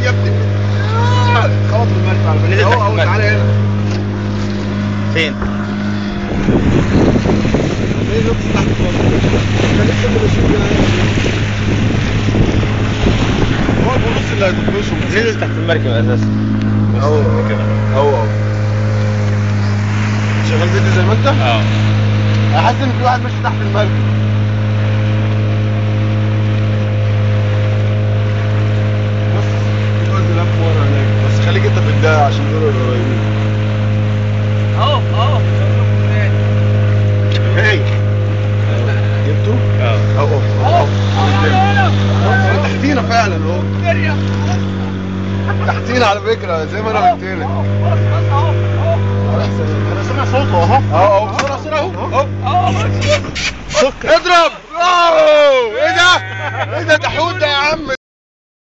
يا ابني خبط المركب على نزل فكره تحت اهو اهو المركب. تعالى هنا فين؟ ايه نقطة تحت خالص كان لسه بنشوف هو البوليس اللي هيطفشهم نزل تحت المركب اساسا اهو اهو اهو شغال فيديو زي ما انت؟ اه انا حاسس ان في واحد ماشي تحت المركب بص في جزء لف ورا هناك بس خليك انت في الداية عشان دول قريبين اهو اهو هي جبته؟ اه اهو اهو اهو تحتينا فعلا اهو تحتينا على فكرة زي ما انا قلت لك انا سامع صوته اهو اهو اهو بسرعة بسرعة اهو اهو اضرب اوه ايه ده؟ ايه ده ده حوت ده يا عم